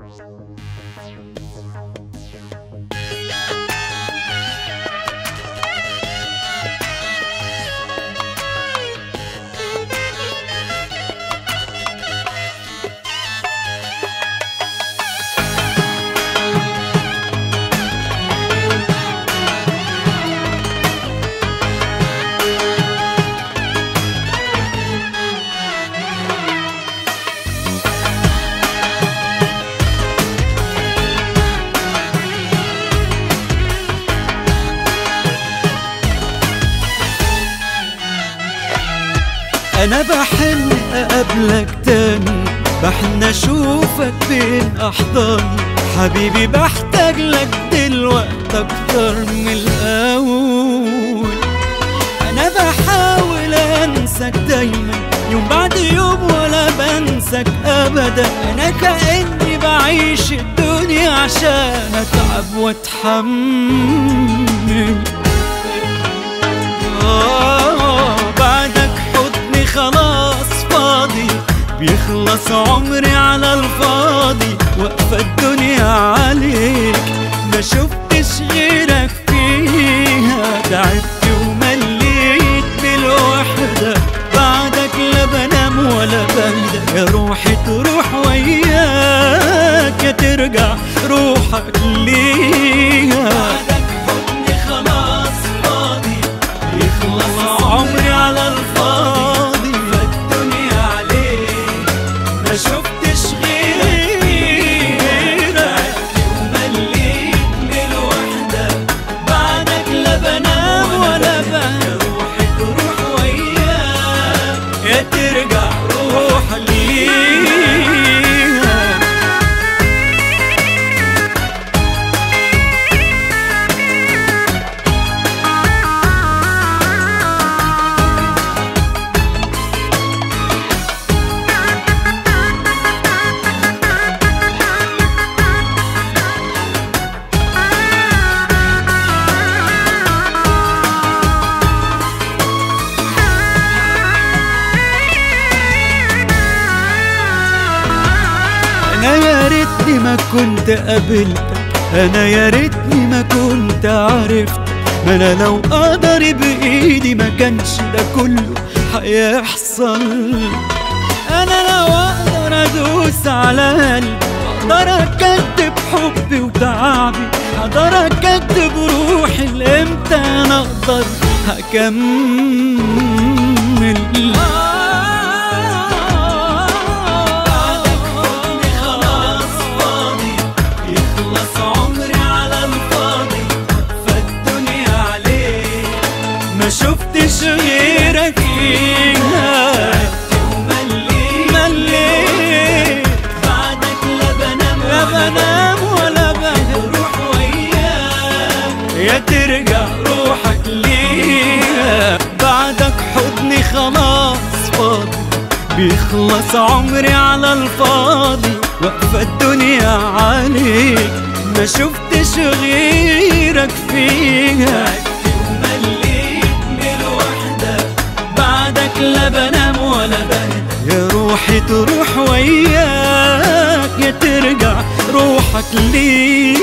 انا بحن اقابلك تاني بحن اشوفك بين احضاني حبيبي بحتاج لك دلوقتي اكتر من الاول انا بحاول انساك دايما يوم بعد يوم ولا بنساك ابدا انا كاني بعيش الدنيا عشان اتعب واتحمل آه بعدك حضني خلاص فاضي بيخلص عمري على الفاضي واقفة الدنيا عليك ما شفتش غيرك فيها تعبت ومليت بالوحدة بعدك لا بنام ولا بهدى يا روحي تروح وياك يا ترجع روحك ليها بعدك حضني خلاص فاضي يخلص عمري على الفاضي فالدنيا عليك ما شفتش غيرك ومليت بالوحدة بعدك لا بنام ولا بنام روحي تروح وياك يا ترجع روح ليها انا يا ريتني ما كنت قابلتك انا يا ريتني ما كنت عرفت ما انا لو اقدر بايدي ما كانش ده كله هيحصل انا لو اقدر ادوس على قلبي اقدر اكدب حبي وتعبي اقدر اكدب روحي لامتى انا اقدر هكمل خلاص فاضي يخلص عمري على الفاضي فالدنيا عليك ما شفتش غيرك فيها مليت بعدك لا بنام لا بنام ولا بروح وياك يا ترجع روحك ليها بعدك حضني خلاص فاضي بيخلص عمري على الفاضي واقفة الدنيا عليك ما شفتش غيرك فيها ومليت بالوحدة بعدك لا بنام ولا بهدى يا روحي تروح وياك يا ترجع روحك ليك